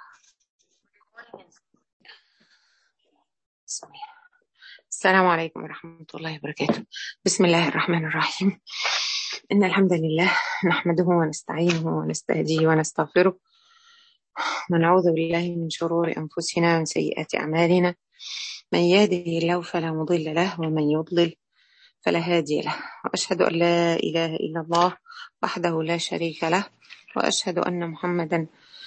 السلام عليكم ورحمة الله وبركاته بسم الله الرحمن الرحيم إن الحمد لله نحمده ونستعينه ونستهديه ونستغفره ونعوذ بالله من شرور أنفسنا ومن سيئات أعمالنا من يهده الله فلا مضل له ومن يضلل فلا هادي له وأشهد أن لا إله إلا الله وحده لا شريك له وأشهد أن محمدا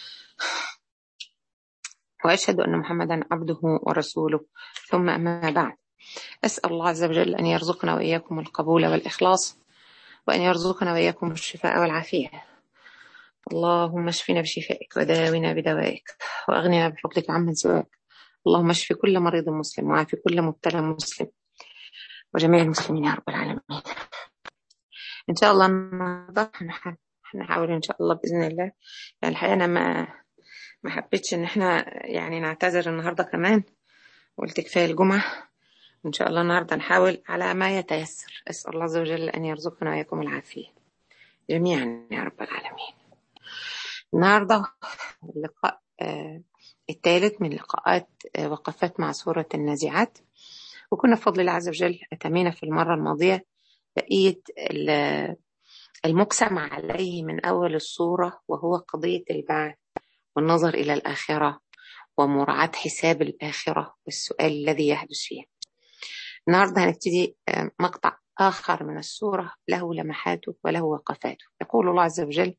وأشهد أن محمدا عبده ورسوله ثم أما بعد أسأل الله عز وجل أن يرزقنا وإياكم القبول والإخلاص وأن يرزقنا وإياكم الشفاء والعافية اللهم اشفنا بشفائك وداونا بدوائك وأغننا بفضلك عمن سواك اللهم اشف كل مريض مسلم وعافي كل مبتلى مسلم وجميع المسلمين يا رب العالمين إن شاء الله النهارده هنحاول إن شاء الله بإذن الله يعني الحقيقة أنا ما ما حبيتش إن إحنا يعني نعتذر النهارده كمان قلت كفاية الجمعة إن شاء الله النهارده نحاول على ما يتيسر أسأل الله عز وجل أن يرزقنا وإياكم العافية جميعا يا رب العالمين النهارده اللقاء آه الثالث من لقاءات آه وقفات مع سورة النازعات وكنا بفضل الله عز وجل أتمينا في المرة الماضية بقية المقسم عليه من أول الصورة وهو قضية البعث والنظر إلى الآخرة ومراعاة حساب الآخرة والسؤال الذي يحدث فيها النهاردة هنبتدي مقطع آخر من السورة له لمحاته وله وقفاته يقول الله عز وجل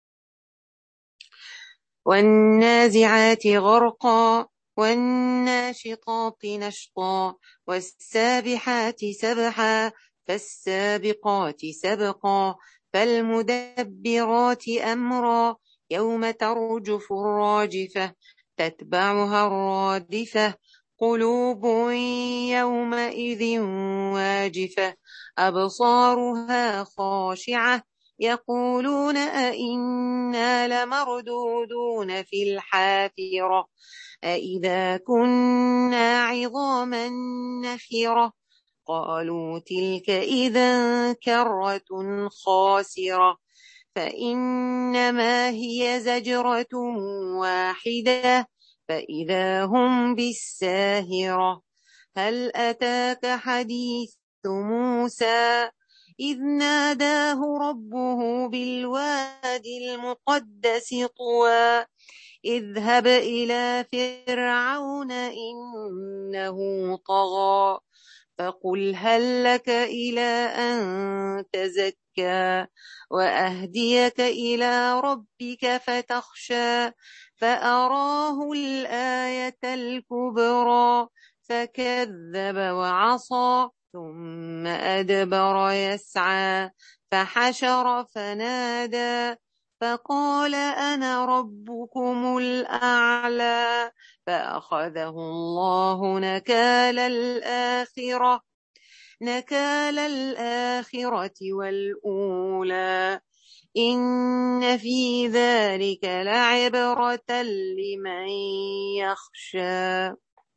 والنازعات غرقا والناشطات نشطا والسابحات سبحا فالسابقات سبقا فالمدبرات أمرا يوم ترجف الراجفة تتبعها الرادفة قلوب يومئذ واجفة أبصارها خاشعة يقولون أئنا لمردودون في الحافرة أئذا كنا عظاما نخرة قالوا تلك إذا كرة خاسرة فإنما هي زجرة واحدة فإذا هم بالساهرة هل أتاك حديث موسى إذ ناداه ربه بالوادي المقدس طوى اذهب إلى فرعون إنه طغى فقل هل لك إلى أن تزكى وأهديك إلى ربك فتخشى فأراه الآية الكبرى فكذب وعصى ثم أدبر يسعى فحشر فنادى فقال أنا ربكم الأعلى فأخذه الله نكال الآخرة نكال الآخرة والأولى إن في ذلك لعبرة لمن يخشى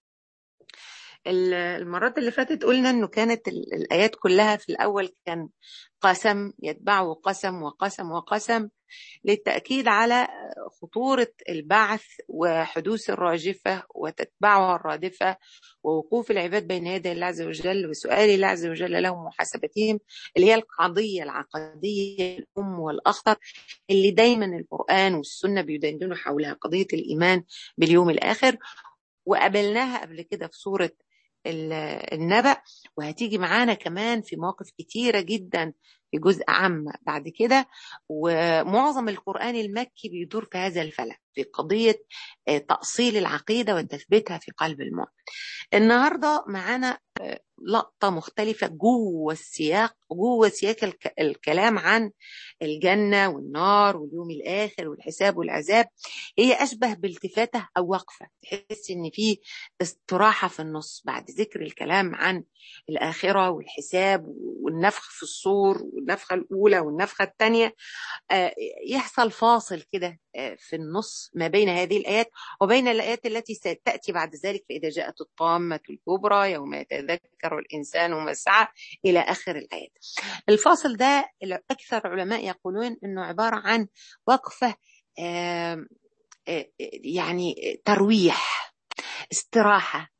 المرات اللي فاتت قلنا انه كانت الايات كلها في الاول كان قسم يتبعه قسم وقسم وقسم للتاكيد على خطوره البعث وحدوث الراجفه وتتبعها الرادفه ووقوف العباد بين يدي الله عز وجل وسؤال الله عز وجل لهم ومحاسبتهم اللي هي القضيه العقديه الام والاخطر اللي دايما القران والسنه بيدندنوا حولها قضيه الايمان باليوم الاخر وقابلناها قبل كده في سوره النبأ وهتيجي معانا كمان في مواقف كتيرة جدا في جزء عام بعد كده ومعظم القرآن المكي بيدور في هذا الفلك في قضية تأصيل العقيدة وتثبيتها في قلب المؤمن النهاردة معانا لقطة مختلفة جوه السياق جوه سياق الكلام عن الجنة والنار واليوم الآخر والحساب والعذاب هي أشبه بالتفاتة أو وقفة تحس إن في استراحة في النص بعد ذكر الكلام عن الآخرة والحساب والنفخ في الصور والنفخة الأولى والنفخة الثانية يحصل فاصل كده في النص ما بين هذه الآيات وبين الآيات التي ستأتي بعد ذلك فإذا جاءت الطامة الكبرى يوم يتذكر الإنسان ما سعى إلى آخر الآيات الفاصل ده أكثر علماء يقولون أنه عبارة عن وقفة يعني ترويح استراحة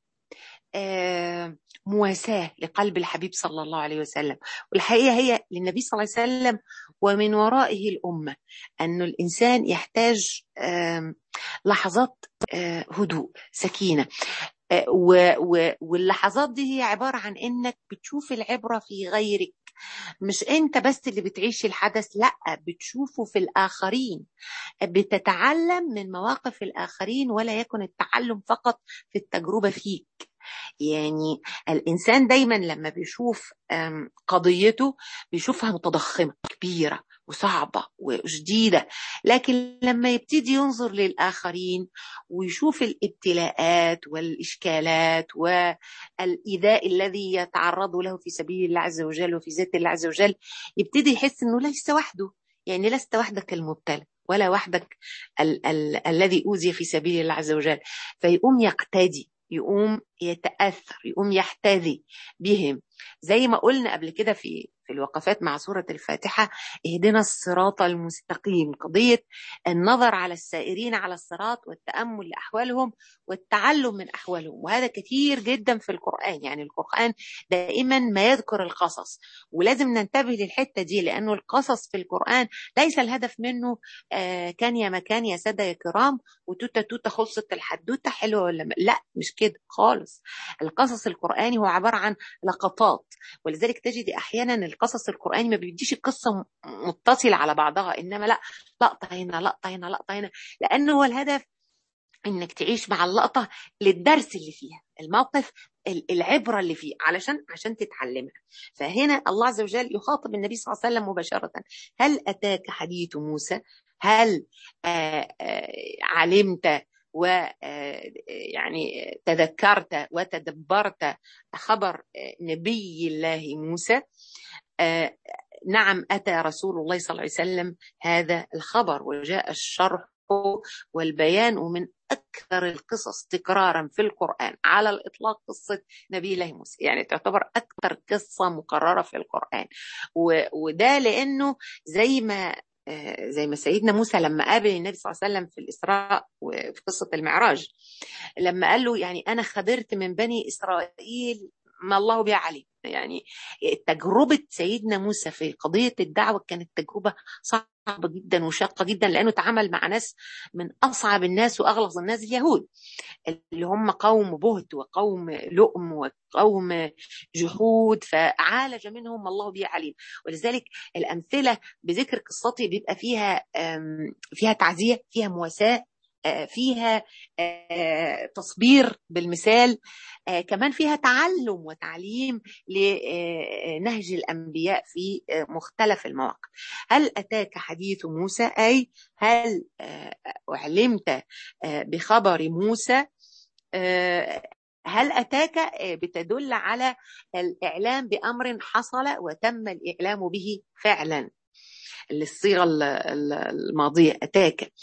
مواساة لقلب الحبيب صلى الله عليه وسلم والحقيقة هي للنبي صلى الله عليه وسلم ومن ورائه الأمة أن الإنسان يحتاج لحظات هدوء سكينة واللحظات دي هي عبارة عن إنك بتشوف العبرة في غيرك مش انت بس اللي بتعيش الحدث لا بتشوفه في الاخرين بتتعلم من مواقف الاخرين ولا يكن التعلم فقط في التجربه فيك يعني الانسان دايما لما بيشوف قضيته بيشوفها متضخمه كبيره وصعبه وشديده لكن لما يبتدي ينظر للاخرين ويشوف الابتلاءات والاشكالات والايذاء الذي يتعرض له في سبيل الله عز وجل وفي ذات الله عز وجل يبتدي يحس انه ليس وحده يعني لست وحدك المبتلى ولا وحدك ال- ال- الذي اوذي في سبيل الله عز وجل فيقوم يقتدي يقوم يتاثر يقوم يحتذي بهم زي ما قلنا قبل كده في في الوقفات مع سورة الفاتحة اهدنا الصراط المستقيم قضية النظر على السائرين على الصراط والتأمل لأحوالهم والتعلم من أحوالهم وهذا كثير جدا في القرآن يعني القرآن دائما ما يذكر القصص ولازم ننتبه للحتة دي لأنه القصص في القرآن ليس الهدف منه آه كان يا مكان يا سادة يا كرام وتوتة توتة خلصت الحدوتة حلوة ولا لا مش كده خالص القصص القرآني هو عبارة عن لقطات ولذلك تجد أحيانا القصص القرآني ما بيديش القصة متصلة على بعضها إنما لا لقطة هنا لقطة هنا لقطة هنا لأنه هو الهدف انك تعيش مع اللقطة للدرس اللي فيها الموقف العبرة اللي فيه علشان عشان تتعلمها فهنا الله عز وجل يخاطب النبي صلى الله عليه وسلم مباشرة هل أتاك حديث موسى هل آآ آآ علمت و يعني تذكرت وتدبرت خبر نبي الله موسى نعم أتى رسول الله صلى الله عليه وسلم هذا الخبر وجاء الشرح والبيان من أكثر القصص تكرارا في القرآن على الإطلاق قصة نبي الله موسى يعني تعتبر أكثر قصة مكررة في القرآن وده لأنه زي ما زي ما سيدنا موسى لما قابل النبي صلى الله عليه وسلم في الإسراء وفي قصة المعراج لما قال له يعني أنا خبرت من بني إسرائيل ما الله به عليم يعني تجربة سيدنا موسى في قضية الدعوة كانت تجربة صعبة جدا وشاقة جدا لأنه تعامل مع ناس من أصعب الناس وأغلظ الناس اليهود اللي هم قوم بهت وقوم لؤم وقوم جحود فعالج منهم الله به عليم ولذلك الأمثلة بذكر قصته بيبقى فيها فيها تعزية فيها مواساة فيها تصبير بالمثال كمان فيها تعلم وتعليم لنهج الانبياء في مختلف المواقف هل اتاك حديث موسى اي هل علمت بخبر موسى هل اتاك بتدل على الاعلام بامر حصل وتم الاعلام به فعلا الصيغه الماضيه اتاك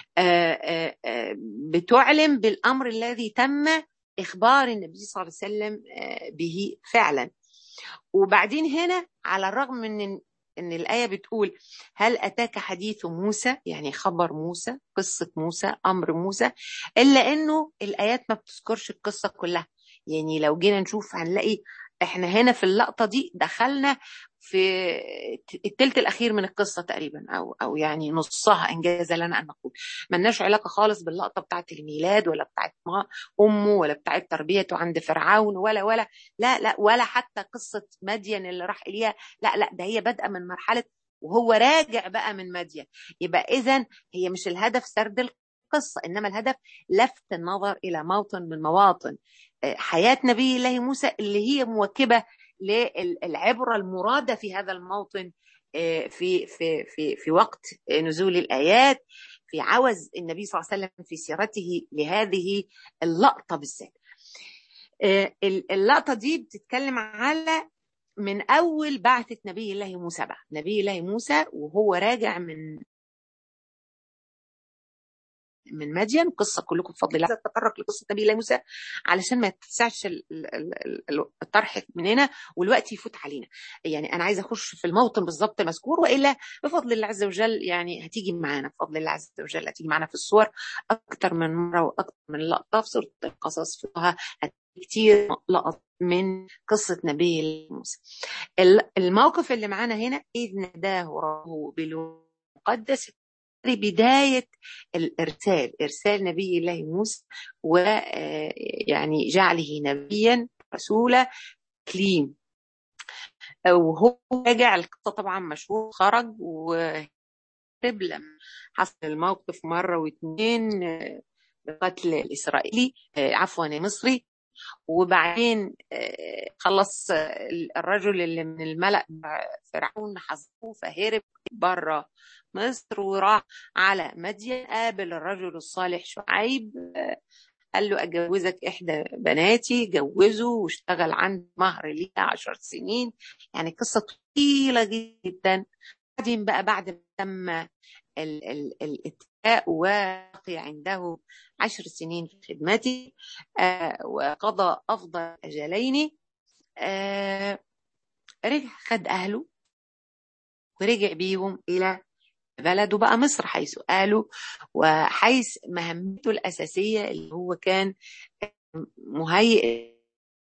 بتعلم بالامر الذي تم اخبار النبي صلى الله عليه وسلم به فعلا وبعدين هنا على الرغم من ان الايه بتقول هل اتاك حديث موسى يعني خبر موسى قصه موسى امر موسى الا انه الايات ما بتذكرش القصه كلها يعني لو جينا نشوف هنلاقي احنا هنا في اللقطه دي دخلنا في التلت الاخير من القصه تقريبا او او يعني نصها انجاز لنا ان نقول ملناش علاقه خالص باللقطه بتاعه الميلاد ولا بتاعه امه ولا بتاعه تربيته عند فرعون ولا ولا لا لا ولا حتى قصه مدين اللي راح اليها لا لا ده هي بادئه من مرحله وهو راجع بقى من مدين يبقى اذا هي مش الهدف سرد القصه انما الهدف لفت النظر الى موطن من مواطن حياه نبي الله موسى اللي هي مواكبه للعبرة المرادة في هذا الموطن في في في في وقت نزول الآيات في عوز النبي صلى الله عليه وسلم في سيرته لهذه اللقطة بالذات. اللقطة دي بتتكلم على من أول بعثة نبي الله موسى بقى، نبي الله موسى وهو راجع من من مدين قصه كلكم بفضل الله تطرق لقصه نبي الله موسى علشان ما يتسعش الطرح من هنا والوقت يفوت علينا يعني انا عايزه اخش في الموطن بالظبط المذكور والا بفضل الله عز وجل يعني هتيجي معانا بفضل الله عز وجل هتيجي معانا في الصور اكتر من مره واكتر من لقطه في سوره القصص فيها كتير لقط من قصة نبي موسى الموقف اللي معانا هنا إذ ناداه ربه بالمقدس بداية الإرسال إرسال نبي الله موسى ويعني جعله نبيا رسولا كليم وهو راجع القصة طبعا مشهور خرج وهرب لما حصل الموقف مرة واثنين بقتل الإسرائيلي عفوا المصري وبعدين خلص الرجل اللي من الملأ فرعون حذفوه فهرب بره مصر وراح على مدين قابل الرجل الصالح شعيب قال له أجوزك إحدى بناتي جوزه واشتغل عند مهر ليها عشر سنين يعني قصة طويلة جدا بعدين بقى بعد ما تم الاتفاق وبقي عنده عشر سنين في خدمته آه وقضى أفضل أجلين آه رجع خد أهله ورجع بيهم إلى بلده بقى مصر حيث قالوا وحيث مهمته الأساسية اللي هو كان مهيئ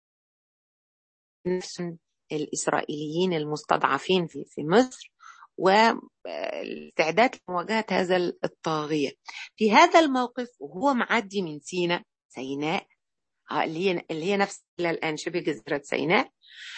نفس الإسرائيليين المستضعفين في, في مصر والاستعداد لمواجهة هذا الطاغية في هذا الموقف وهو معدي من سيناء سيناء اللي هي اللي هي نفس الآن شبه جزيرة سيناء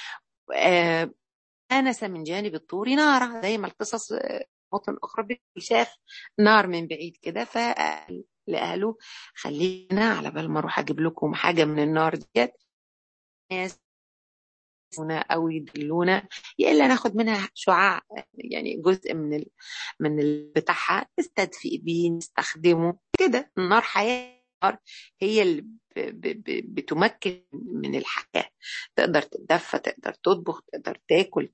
آنس من جانب الطور نارا زي ما القصص مواطن أخرى شاف نار من بعيد كده فقال لأهله خلينا على بال ما أروح أجيب لكم حاجة من النار ديت ناس او يدلونا يا الا ناخد منها شعاع يعني جزء من ال... من ال... بتاعها نستدفئ بيه نستخدمه كده النار حياه النار هي اللي ب... ب... ب... بتمكن من الحياه تقدر تتدفى تقدر تطبخ تقدر تاكل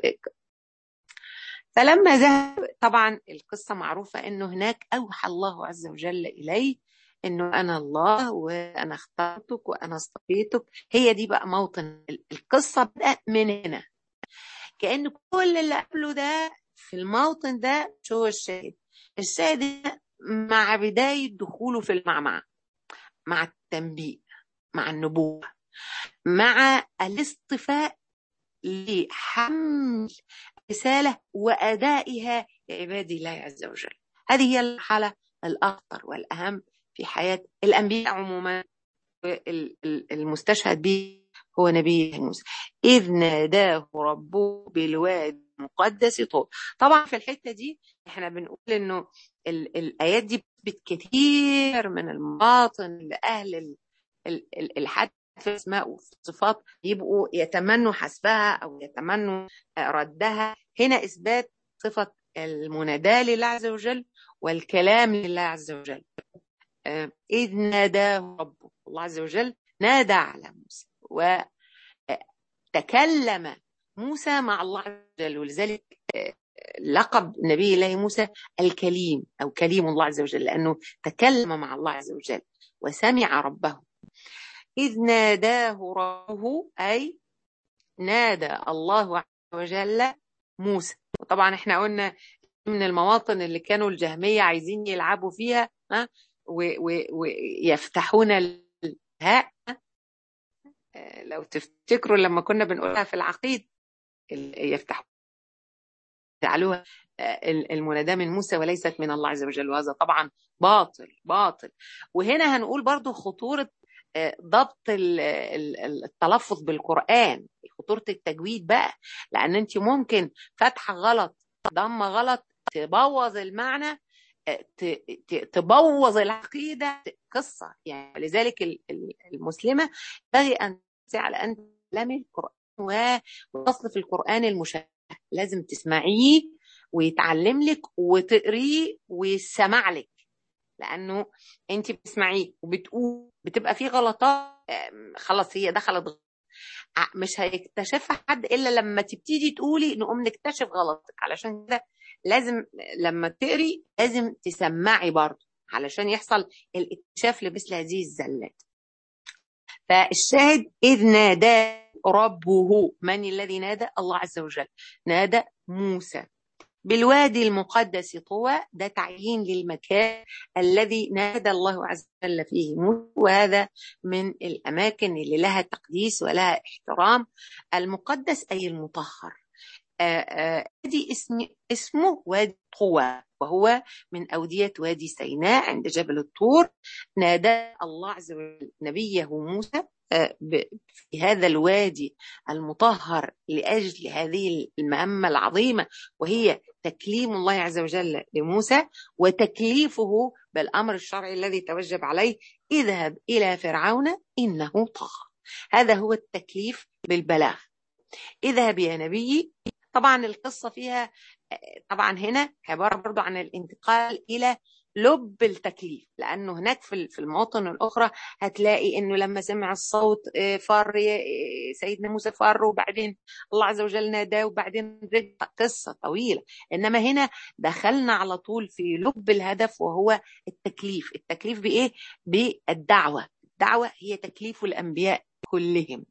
فلما ذهب طبعا القصة معروفة انه هناك اوحى الله عز وجل اليه انه انا الله وانا اخترتك وانا اصطفيتك هي دي بقى موطن القصه بدات من هنا كان كل اللي قبله ده في الموطن ده شو الشاهد الشاهد مع بدايه دخوله في المعمعه مع التنبيه مع النبوه مع الاصطفاء لحمل رساله وادائها لعباد الله عز وجل هذه هي الحاله الاخطر والاهم في حياة الأنبياء عموما المستشهد به هو نبي موسى إذ ناداه ربه بالواد المقدس طول طبعا في الحتة دي احنا بنقول انه الآيات دي كثير من المواطن لأهل الحد في الاسماء وفي الصفات يبقوا يتمنوا حسبها او يتمنوا ردها هنا اثبات صفه المناداه لله عز وجل والكلام لله عز وجل إذ ناداه ربه الله عز وجل نادى على موسى وتكلم موسى مع الله عز وجل ولذلك لقب نبي الله موسى الكليم أو كليم الله عز وجل لأنه تكلم مع الله عز وجل وسمع ربه إذ ناداه ربه أي نادى الله عز وجل موسى وطبعا احنا قلنا من المواطن اللي كانوا الجهمية عايزين يلعبوا فيها ها ويفتحون الهاء لو تفتكروا لما كنا بنقولها في العقيد يفتحون جعلوها المناداة من موسى وليست من الله عز وجل وهذا طبعا باطل باطل وهنا هنقول برضو خطورة ضبط التلفظ بالقرآن خطورة التجويد بقى لأن أنت ممكن فتحة غلط ضمة غلط تبوظ المعنى تبوظ العقيدة قصة يعني لذلك المسلمة ينبغي أن على أن تعلمي القرآن وتصل في القرآن المشابه لازم تسمعيه ويتعلم لك وتقريه ويسمع لك لأنه أنت بتسمعيه وبتقول بتبقى فيه غلطات خلاص هي دخلت غلط مش هيكتشفها حد إلا لما تبتدي تقولي نقوم نكتشف غلطك علشان كده لازم لما تقري لازم تسمعي برضه علشان يحصل الاكتشاف لمثل هذه الزلات فالشاهد إذ نادى ربه من الذي نادى الله عز وجل نادى موسى بالوادي المقدس طوى ده تعيين للمكان الذي نادى الله عز وجل فيه وهذا من الأماكن اللي لها تقديس ولها احترام المقدس أي المطهر وادي اسم اسمه وادي طوى وهو من أودية وادي سيناء عند جبل الطور نادى الله عز وجل نبيه موسى في هذا الوادي المطهر لأجل هذه المهمة العظيمة وهي تكليم الله عز وجل لموسى وتكليفه بالأمر الشرعي الذي توجب عليه اذهب إلى فرعون إنه طغى هذا هو التكليف بالبلاغ اذهب يا نبي طبعا القصة فيها طبعا هنا عبارة برضو عن الانتقال إلى لب التكليف لانه هناك في في المواطن الاخرى هتلاقي انه لما سمع الصوت فر سيدنا موسى فر وبعدين الله عز وجل ناداه وبعدين رجع قصه طويله انما هنا دخلنا على طول في لب الهدف وهو التكليف التكليف بايه بالدعوه الدعوه هي تكليف الانبياء كلهم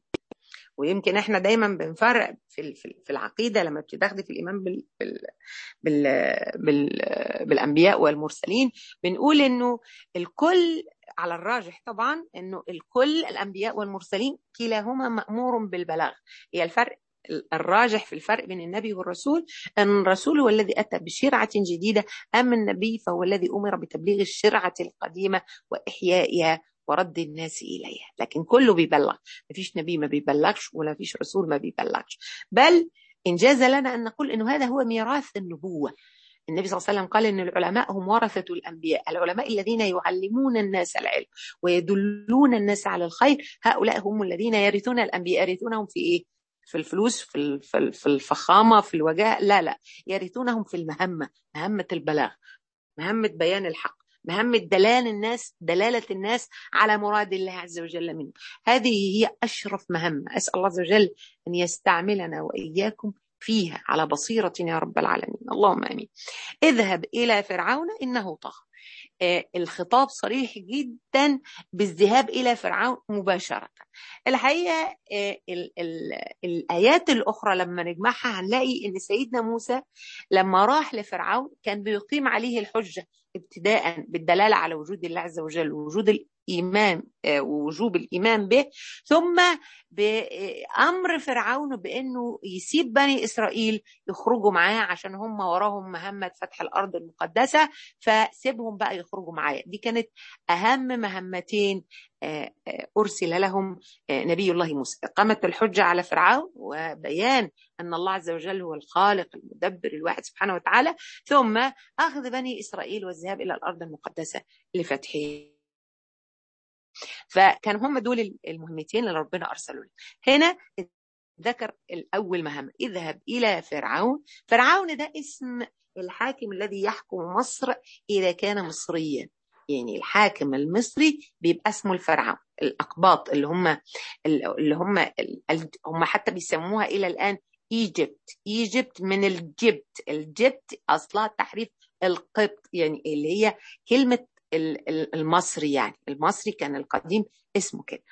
ويمكن احنا دايما بنفرق في في العقيده لما بتاخدي في الايمان بال بال بال بال بالانبياء والمرسلين بنقول انه الكل على الراجح طبعا انه الكل الانبياء والمرسلين كلاهما مامور بالبلاغ هي الفرق الراجح في الفرق بين النبي والرسول أن الرسول هو الذي أتى بشرعة جديدة أما النبي فهو الذي أمر بتبليغ الشرعة القديمة وإحيائها ورد الناس إليها لكن كله بيبلغ مفيش نبي ما بيبلغش ولا فيش رسول ما بيبلغش بل إن جاز لنا أن نقول أنه هذا هو ميراث النبوة النبي صلى الله عليه وسلم قال ان العلماء هم ورثه الانبياء، العلماء الذين يعلمون الناس العلم ويدلون الناس على الخير، هؤلاء هم الذين يرثون الانبياء، يرثونهم في ايه؟ في الفلوس في في الفخامه في الوجاهه لا لا يرثونهم في المهمه مهمه البلاغ مهمه بيان الحق مهمة دلال الناس دلالة الناس على مراد الله عز وجل منه هذه هي أشرف مهمة أسأل الله عز وجل أن يستعملنا وإياكم فيها على بصيرة يا رب العالمين اللهم آمين اذهب إلى فرعون إنه طغى آه الخطاب صريح جدا بالذهاب إلى فرعون مباشرة الحقيقة آه ال ال الآيات الأخرى لما نجمعها هنلاقي أن سيدنا موسى لما راح لفرعون كان بيقيم عليه الحجة ابتداء بالدلالة على وجود الله عز وجل ووجود الإيمان ووجوب الإيمان به ثم بأمر فرعون بأنه يسيب بني إسرائيل يخرجوا معاه عشان هم وراهم مهمة فتح الأرض المقدسة فسيبهم بقى يخرجوا معاه دي كانت أهم مهمتين أرسل لهم نبي الله موسى إقامة الحجة على فرعون وبيان أن الله عز وجل هو الخالق المدبر الواحد سبحانه وتعالى ثم أخذ بني إسرائيل والذهاب إلى الأرض المقدسة لفتحه فكان هم دول المهمتين اللي ربنا أرسلوا هنا ذكر الأول مهمة اذهب إلى فرعون فرعون ده اسم الحاكم الذي يحكم مصر إذا كان مصريا يعني الحاكم المصري بيبقى اسمه الفرعون الاقباط اللي هم اللي هم هم حتى بيسموها الى الان ايجيبت ايجيبت من الجبت الجبت اصلها تحريف القبط يعني اللي هي كلمه المصري يعني المصري كان القديم اسمه كده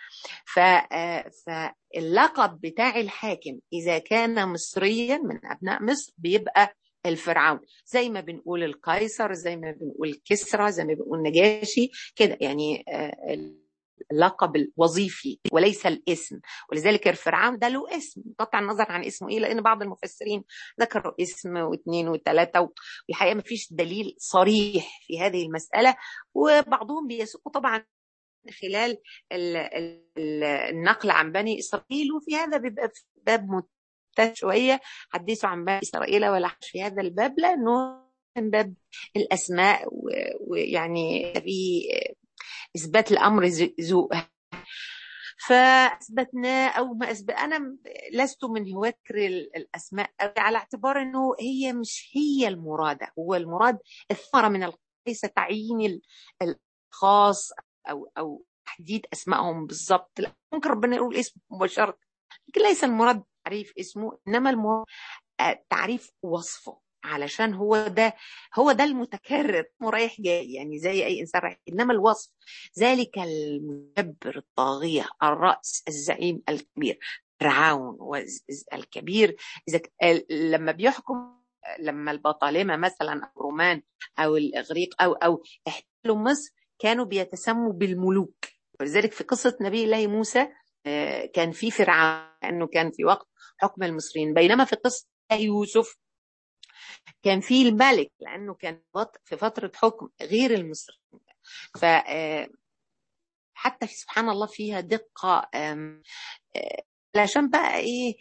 فاللقب بتاع الحاكم اذا كان مصريا من ابناء مصر بيبقى الفرعون زي ما بنقول القيصر زي ما بنقول كسرى زي ما بنقول نجاشي كده يعني اللقب الوظيفي وليس الاسم ولذلك الفرعون ده له اسم قطع النظر عن اسمه ايه لان بعض المفسرين ذكروا اسم واثنين وثلاثه والحقيقه ما فيش دليل صريح في هذه المساله وبعضهم بيسوقوا طبعا خلال النقل عن بني اسرائيل وفي هذا بيبقى في باب شويه حدثوا عن بني اسرائيل ولا في هذا الباب لانه من باب الاسماء ويعني في اثبات الامر ذو فاثبتناه او ما اثبت انا لست من هواة الاسماء على اعتبار انه هي مش هي المراده هو المراد الثمره من ليس تعيين الخاص او او تحديد اسمائهم بالضبط لا ممكن ربنا يقول اسم مباشره لكن ليس المراد تعريف اسمه انما المراد تعريف وصفه علشان هو ده هو ده المتكرر رايح جاي يعني زي اي انسان رايح انما الوصف ذلك المجبر الطاغيه الراس الزعيم الكبير فرعون الكبير اذا لما بيحكم لما البطالمه مثلا او الرومان او الاغريق او او احتلوا مصر كانوا بيتسموا بالملوك ولذلك في قصه نبي الله موسى كان في فرعون انه كان في وقت حكم المصريين بينما في قصه يوسف كان في الملك لانه كان في فتره حكم غير المصريين ف حتى في سبحان الله فيها دقه علشان بقى ايه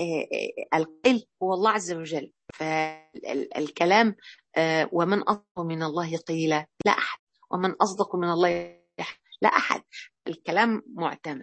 القيل هو الله عز وجل فالكلام ومن اصدق من الله قيلا لا احد ومن اصدق من الله لا احد الكلام معتمد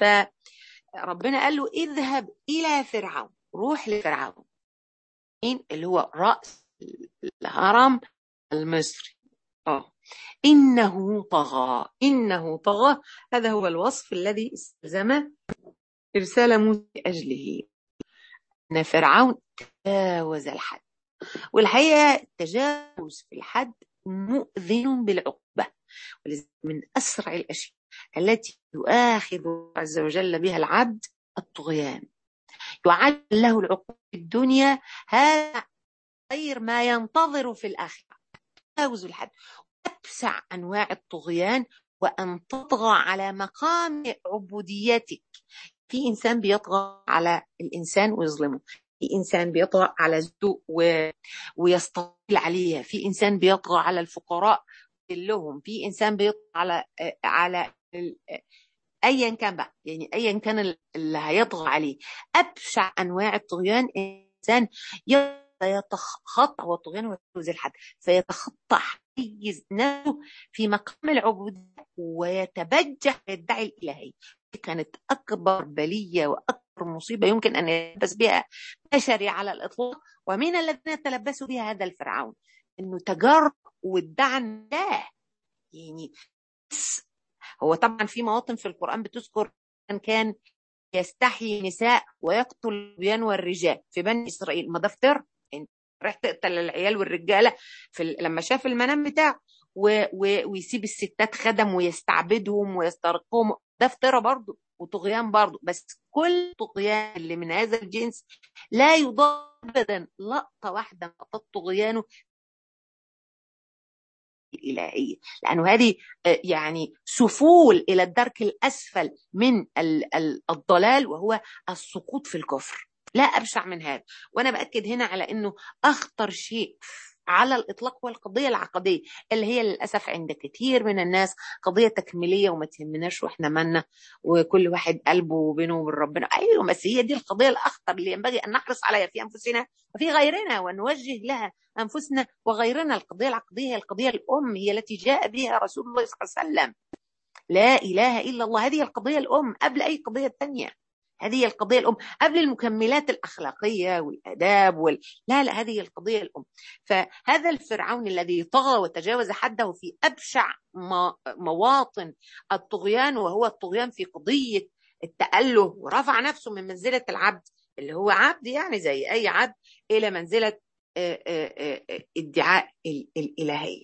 فربنا قال له اذهب الى فرعون روح لفرعون مين اللي هو راس الهرم المصري اه انه طغى انه طغى هذا هو الوصف الذي استلزم ارسال موسى لاجله ان فرعون تجاوز الحد والحقيقه التجاوز في الحد مؤذن بالعقوبه ولذلك من اسرع الاشياء التي يؤاخذ عز وجل بها العبد الطغيان يعجل له العقوبة في الدنيا هذا غير ما ينتظر في الآخرة تجاوز الحد أبسع أنواع الطغيان وأن تطغى على مقام عبوديتك في إنسان بيطغى على الإنسان ويظلمه في إنسان بيطغى على زوجته و... ويستطيل عليها في إنسان بيطغى على الفقراء لهم في إنسان بيطغى على على ايا كان بقى يعني ايا كان اللي هيطغى عليه ابشع انواع الطغيان انسان يتخطى والطغيان ويتجاوز الحد فيتخطى حيز نفسه في مقام العبوديه ويتبجح ويدعي الالهيه كانت اكبر بليه واكبر مصيبه يمكن ان يلبس بها بشري على الاطلاق ومن الذين تلبسوا بها هذا الفرعون انه تجرب وادعى الله يعني هو طبعا في مواطن في القرآن بتذكر أن كان يستحيي النساء ويقتل البيان والرجال في بني إسرائيل ما ده افتر انت راح تقتل العيال والرجالة في لما شاف المنام بتاعه و... و... ويسيب الستات خدم ويستعبدهم ويسترقهم ده افترى برضه وطغيان برضه بس كل طغيان اللي من هذا الجنس لا يضاد ابدا لقطه واحده من لقطات طغيانه الإلهية لأنه هذه يعني سفول إلى الدرك الأسفل من الضلال وهو السقوط في الكفر لا أبشع من هذا وأنا بأكد هنا على أنه أخطر شيء على الإطلاق هو القضية العقدية اللي هي للأسف عند كثير من الناس قضية تكميلية وما تهمناش وإحنا مالنا وكل واحد قلبه وبينه وبين ربنا أيوة بس هي دي القضية الأخطر اللي ينبغي أن نحرص عليها في أنفسنا وفي غيرنا ونوجه لها أنفسنا وغيرنا القضية العقدية هي القضية الأم هي التي جاء بها رسول الله صلى الله عليه وسلم لا إله إلا الله هذه القضية الأم قبل أي قضية ثانية هذه القضية الأم قبل المكملات الأخلاقية والآداب وال... لا لا هذه القضية الأم فهذا الفرعون الذي طغى وتجاوز حده في أبشع مواطن الطغيان وهو الطغيان في قضية التأله ورفع نفسه من منزلة العبد اللي هو عبد يعني زي أي عبد إلى منزلة ادعاء الإلهية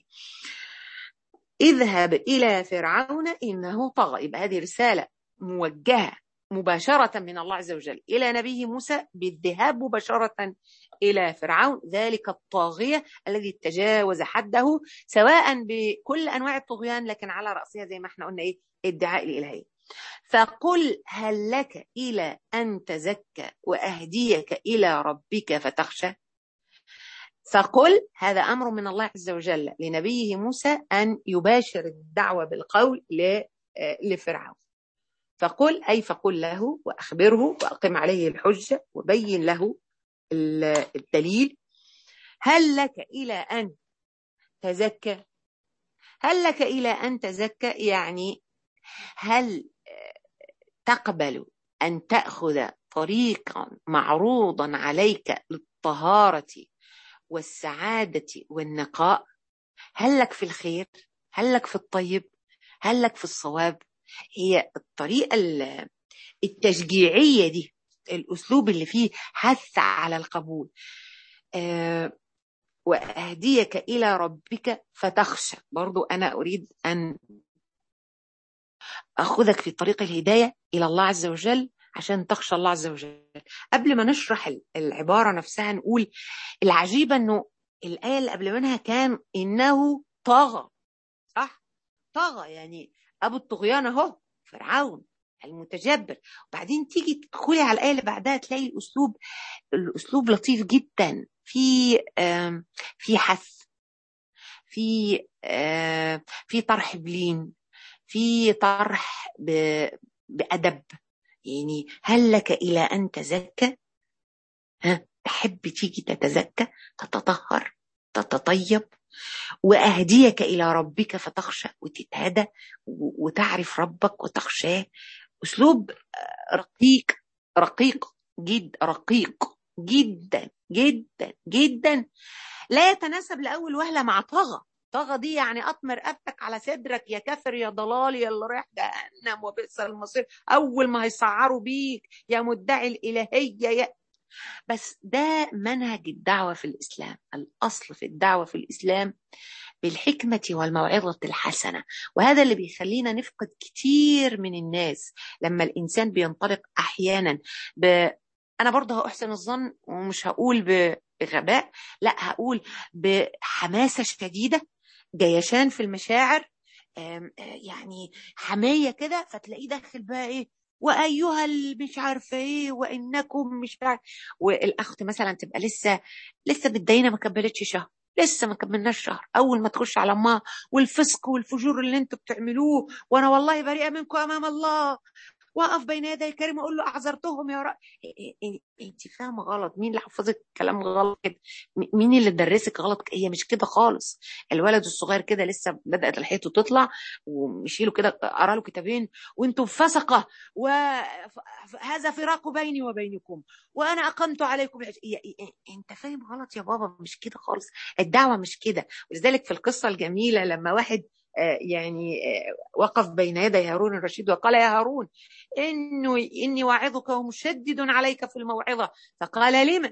اذهب إلى فرعون إنه طغى يبقى هذه رسالة موجهة مباشرة من الله عز وجل إلى نبيه موسى بالذهاب مباشرة إلى فرعون ذلك الطاغية الذي تجاوز حده سواء بكل أنواع الطغيان لكن على رأسها زي ما احنا قلنا إيه ادعاء الإلهية فقل هل لك إلى أن تزكى وأهديك إلى ربك فتخشى فقل هذا أمر من الله عز وجل لنبيه موسى أن يباشر الدعوة بالقول لفرعون فقل أي فقل له وأخبره وأقم عليه الحجة وبين له الدليل هل لك إلى أن تزكى هل لك إلى أن تزكى يعني هل تقبل أن تأخذ طريقا معروضا عليك للطهارة والسعادة والنقاء هل لك في الخير هل لك في الطيب هل لك في الصواب هي الطريقة التشجيعية دي الأسلوب اللي فيه حث على القبول وأهديك إلى ربك فتخشى برضو أنا أريد أن أخذك في طريق الهداية إلى الله عز وجل عشان تخشى الله عز وجل قبل ما نشرح العبارة نفسها نقول العجيبة أنه الآية اللي قبل منها كان إنه طغى صح طغى يعني أبو الطغيان أهو فرعون المتجبر وبعدين تيجي تدخلي على الآية اللي بعدها تلاقي الأسلوب الأسلوب لطيف جدا في في حث في في طرح بلين في طرح بأدب يعني هل لك إلى أن تزكى ها تحب تيجي تتزكى تتطهر تتطيب وأهديك إلى ربك فتخشى وتتهدى وتعرف ربك وتخشاه أسلوب رقيق رقيق جد رقيق جدا جدا جدا لا يتناسب لأول وهلة مع طغى طغى دي يعني أطمر رقبتك على صدرك يا كافر يا ضلال يا اللي رايح جهنم وبئس المصير أول ما هيسعروا بيك يا مدعي الإلهية يا بس ده منهج الدعوة في الإسلام الأصل في الدعوة في الإسلام بالحكمة والموعظة الحسنة وهذا اللي بيخلينا نفقد كتير من الناس لما الإنسان بينطلق أحيانا ب... أنا برضه هأحسن الظن ومش هقول بغباء لا هقول بحماسة شديدة جيشان في المشاعر يعني حماية كده فتلاقيه داخل بقى ايه وايها مش عارفه ايه وانكم مش عارف والاخت مثلا تبقى لسه لسه متدينه ما كملتش شهر لسه ما كملناش شهر اول ما تخش على امها والفسق والفجور اللي انتوا بتعملوه وانا والله بريئه منكم امام الله واقف بين يدي الكريم اقول له اعذرتهم يا رب انت فاهمه غلط مين اللي حفظك كلام غلط كده مين اللي درسك غلط هي مش كده خالص الولد الصغير كده لسه بدات لحيته تطلع ومشيله كده قرا له كتابين وانتم فسقه وهذا فراق بيني وبينكم وانا اقمت عليكم انت فاهم غلط يا بابا مش كده خالص الدعوه مش كده ولذلك في القصه الجميله لما واحد يعني وقف بين يدي هارون الرشيد وقال يا هارون إنه إني واعظك ومشدد عليك في الموعظة فقال لم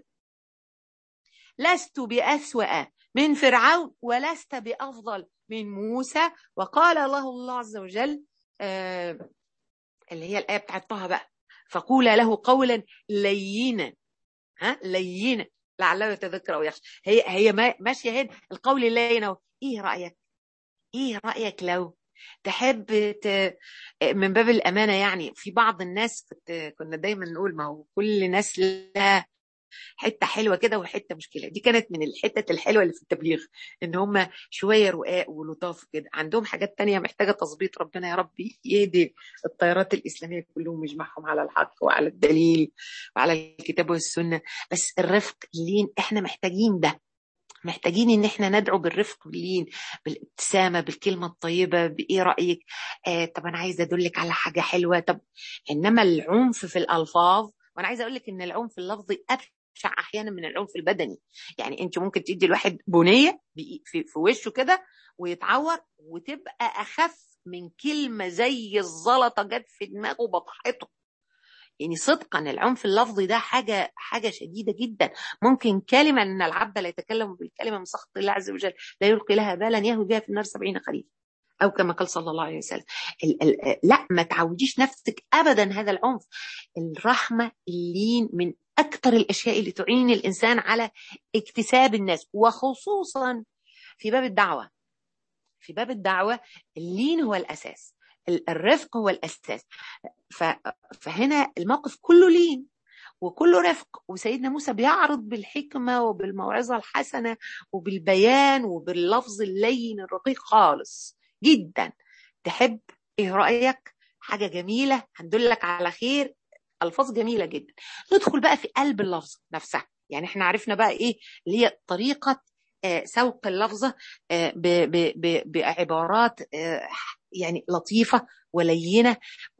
لست بأسوأ من فرعون ولست بأفضل من موسى وقال الله الله عز وجل آه اللي هي الآية بتاعت طه بقى فقولا له قولا لينا ها لينا لعله يتذكر او يخشى هي هي ماشيه هنا القول اللين ايه رايك ايه رايك لو تحب ت... من باب الامانه يعني في بعض الناس كنت كنا دايما نقول ما هو كل ناس لها حته حلوه كده وحته مشكله دي كانت من الحتت الحلوه اللي في التبليغ ان هم شويه رقاق ولطاف كده عندهم حاجات تانية محتاجه تظبيط ربنا يا رب يهدي التيارات الاسلاميه كلهم يجمعهم على الحق وعلى الدليل وعلى الكتاب والسنه بس الرفق اللين احنا محتاجين ده محتاجين ان احنا ندعو بالرفق باللين بالابتسامه بالكلمه الطيبه بايه رايك آه طب انا عايزه ادلك على حاجه حلوه طب انما العنف في الالفاظ وانا عايزه اقول لك ان العنف اللفظي ابشع احيانا من العنف البدني يعني انت ممكن تدي الواحد بنيه في, في وشه كده ويتعور وتبقى اخف من كلمه زي الزلطه جت في دماغه وبطحته يعني صدقا العنف اللفظي ده حاجة حاجة شديدة جدا ممكن كلمة أن العبد لا يتكلم بالكلمة من سخط الله عز وجل لا يلقي لها بالا يهوي بها في النار سبعين خريف أو كما قال صلى الله عليه وسلم ال ال لا ما تعوديش نفسك أبدا هذا العنف الرحمة اللين من أكثر الأشياء اللي تعين الإنسان على اكتساب الناس وخصوصا في باب الدعوة في باب الدعوة اللين هو الأساس الرفق هو الأساس فهنا الموقف كله لين وكله رفق وسيدنا موسى بيعرض بالحكمة وبالموعظة الحسنة وبالبيان وباللفظ اللين الرقيق خالص جدا تحب ايه رأيك حاجة جميلة هندلك على خير ألفاظ جميلة جدا ندخل بقى في قلب اللفظ نفسها يعني احنا عرفنا بقى ايه اللي هي طريقة آه سوق اللفظة آه بعبارات آه يعني لطيفة ولينة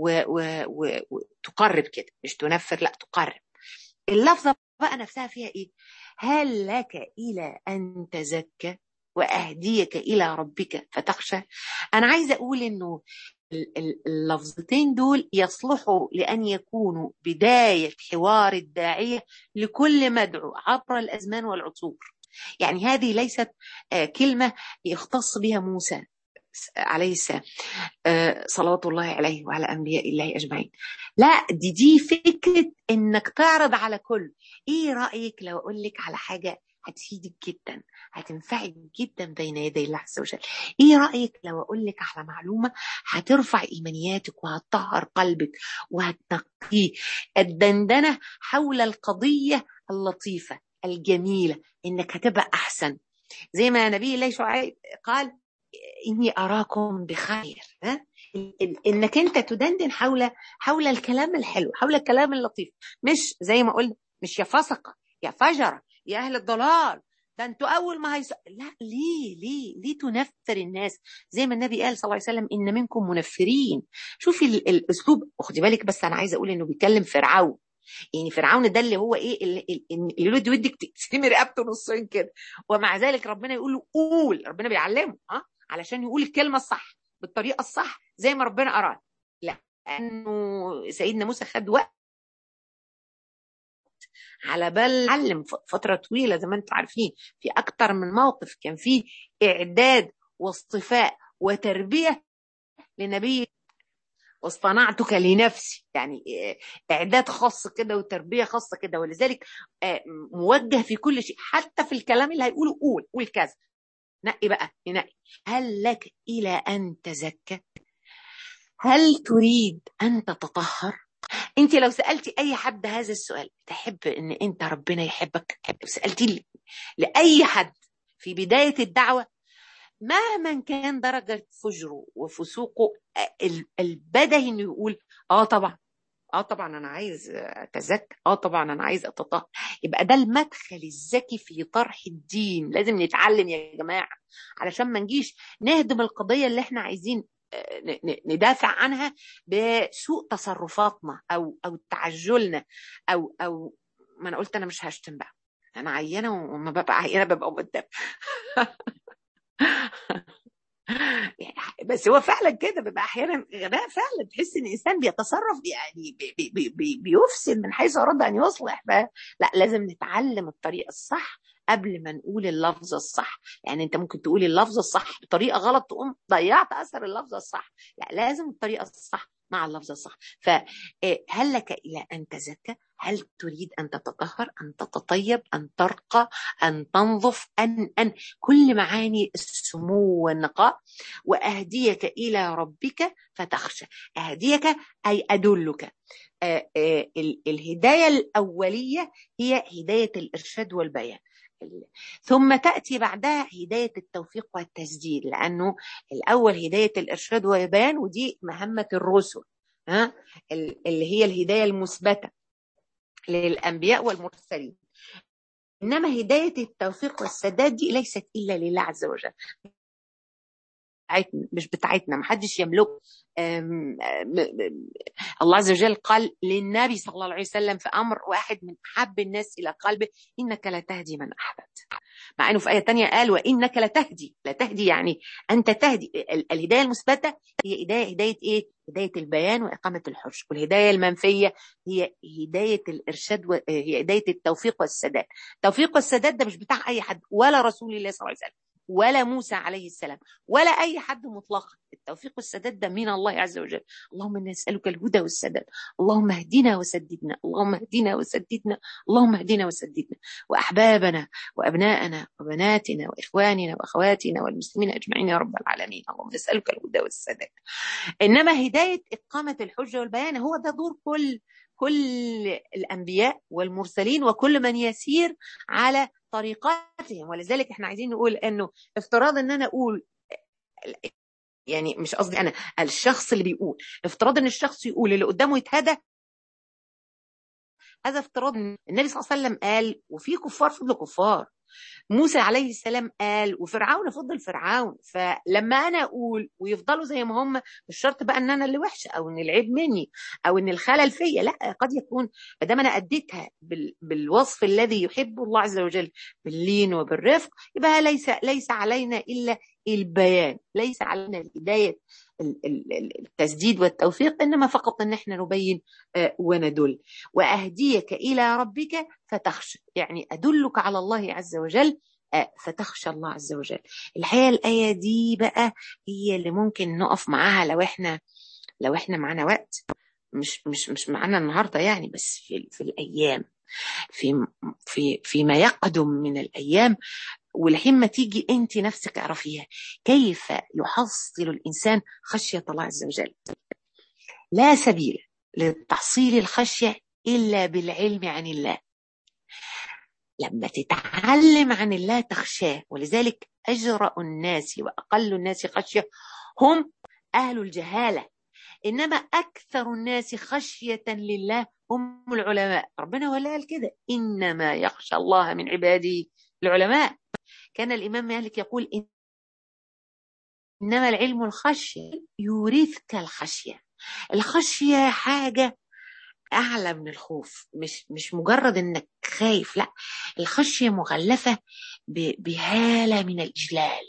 وتقرب كده مش تنفر لا تقرب اللفظة بقى نفسها فيها ايه هل لك إلى أن تزكى وأهديك إلى ربك فتخشى أنا عايزة أقول إنه اللفظتين دول يصلحوا لأن يكونوا بداية حوار الداعية لكل مدعو عبر الأزمان والعصور يعني هذه ليست كلمة يختص بها موسى عليه السلام صلوات الله عليه وعلى أنبياء الله أجمعين لا دي دي فكرة إنك تعرض على كل إيه رأيك لو أقول لك على حاجة هتفيدك جدا هتنفعك جدا بين يدي الله عز وجل ايه رايك لو اقول لك على معلومه هترفع ايمانياتك وهتطهر قلبك وهتنقيه الدندنه حول القضيه اللطيفه الجميله انك هتبقى احسن زي ما نبي الله شعيب قال اني اراكم بخير ها انك انت تدندن حول حول الكلام الحلو حول الكلام اللطيف مش زي ما قلت مش يا فسقه يا فجره يا اهل الضلال ده انتوا اول ما هيس لا ليه ليه ليه تنفر الناس زي ما النبي قال صلى الله عليه وسلم ان منكم منفرين شوفي الاسلوب خدي بالك بس انا عايزه اقول انه بيتكلم فرعون يعني فرعون ده اللي هو ايه اللي, اللي له ودك تقسمي رقبته نصين كده ومع ذلك ربنا يقول له قول ربنا بيعلمه ها علشان يقول الكلمه الصح بالطريقه الصح زي ما ربنا اراد لانه سيدنا موسى خد وقت على بال علم فتره طويله زي ما انتم عارفين في اكتر من موقف كان في اعداد واصطفاء وتربيه لنبي واصطنعتك لنفسي يعني اعداد خاص كده وتربيه خاصه كده ولذلك موجه في كل شيء حتى في الكلام اللي هيقوله قول قول كذا نقي بقى نقي هل لك الى ان تزكى هل تريد ان تتطهر انت لو سالتي اي حد هذا السؤال تحب ان انت ربنا يحبك سالتي لي لاي حد في بدايه الدعوه مهما كان درجه فجره وفسوقه البدهي انه يقول اه طبعا اه طبعا انا عايز اتزكى اه طبعا انا عايز اتطهر يبقى ده المدخل الذكي في طرح الدين لازم نتعلم يا جماعه علشان ما نجيش نهدم القضيه اللي احنا عايزين ندافع عنها بسوء تصرفاتنا او او تعجلنا او او ما انا قلت انا مش هشتم بقى انا عيانه وما ببقى عيانه ببقى قدام بس هو فعلا كده بيبقى احيانا غباء فعلا تحس ان الانسان بيتصرف يعني بي بي بي بيفسد من حيث اراد ان يصلح لا لازم نتعلم الطريقه الصح قبل ما نقول اللفظ الصح يعني انت ممكن تقولي اللفظ الصح بطريقه غلط تقوم ضيعت اثر اللفظ الصح لا لازم الطريقه الصح مع اللفظ الصح فهل لك الى ان تزكى هل تريد ان تتطهر ان تتطيب ان ترقى ان تنظف ان ان كل معاني السمو والنقاء واهديك الى ربك فتخشى اهديك اي ادلك آه آه الهدايه الاوليه هي هدايه الارشاد والبيان ثم تأتي بعدها هداية التوفيق والتسديد لأنه الأول هداية الإرشاد والبيان ودي مهمة الرسل ها اللي هي الهداية المثبتة للأنبياء والمرسلين إنما هداية التوفيق والسداد دي ليست إلا لله عز وجل بتاعتنا مش بتاعتنا محدش يملك الله عز وجل قال للنبي صلى الله عليه وسلم في امر واحد من احب الناس الى قلبه انك لا تهدي من احببت مع انه في ايه تانية قال وانك لا تهدي لا تهدي يعني انت تهدي الهدايه المثبته هي هدايه هدايه ايه هدايه البيان واقامه الحج والهدايه المنفيه هي هدايه الارشاد وهي هدايه التوفيق والسداد التوفيق والسداد ده مش بتاع اي حد ولا رسول الله صلى الله عليه وسلم ولا موسى عليه السلام ولا اي حد مطلقا التوفيق والسداد ده من الله عز وجل اللهم انا نسالك الهدى والسداد اللهم اهدنا وسددنا اللهم اهدنا وسددنا اللهم اهدنا وسددنا واحبابنا وابناءنا وبناتنا واخواننا واخواتنا والمسلمين اجمعين يا رب العالمين اللهم نسالك الهدى والسداد انما هدايه اقامه الحجه والبيان هو ده دور كل كل الانبياء والمرسلين وكل من يسير على طريقتهم ولذلك احنا عايزين نقول انه افتراض ان انا اقول يعني مش قصدي انا الشخص اللي بيقول افتراض ان الشخص يقول اللي قدامه يتهدى هذا افتراض النبي صلى الله عليه وسلم قال وفي كفار فضل كفار موسى عليه السلام قال وفرعون فضل فرعون فلما انا اقول ويفضلوا زي ما هم مش شرط بقى ان انا اللي وحشه او ان العيب مني او ان الخلل فيا لا قد يكون ما دام انا اديتها بال... بالوصف الذي يحبه الله عز وجل باللين وبالرفق يبقى ليس ليس علينا الا البيان ليس علينا الهدايه التسديد والتوفيق انما فقط ان احنا نبين وندل واهديك الى ربك فتخشى يعني ادلك على الله عز وجل فتخشى الله عز وجل الحقيقة الآية دي بقى هي اللي ممكن نقف معاها لو احنا لو احنا معانا وقت مش مش مش معانا النهارده يعني بس في في الايام في في فيما يقدم من الايام ولحين ما تيجي انت نفسك اعرفيها كيف يحصل الانسان خشيه الله عز وجل لا سبيل لتحصيل الخشيه الا بالعلم عن الله لما تتعلم عن الله تخشاه ولذلك اجرأ الناس واقل الناس خشيه هم اهل الجهاله انما اكثر الناس خشيه لله هم العلماء ربنا هو اللي قال كده انما يخشى الله من عباده العلماء كان الامام مالك يقول انما العلم الخشيه يورثك الخشيه الخشيه حاجه اعلى من الخوف مش مش مجرد انك خايف لا الخشيه مغلفه بهاله من الاجلال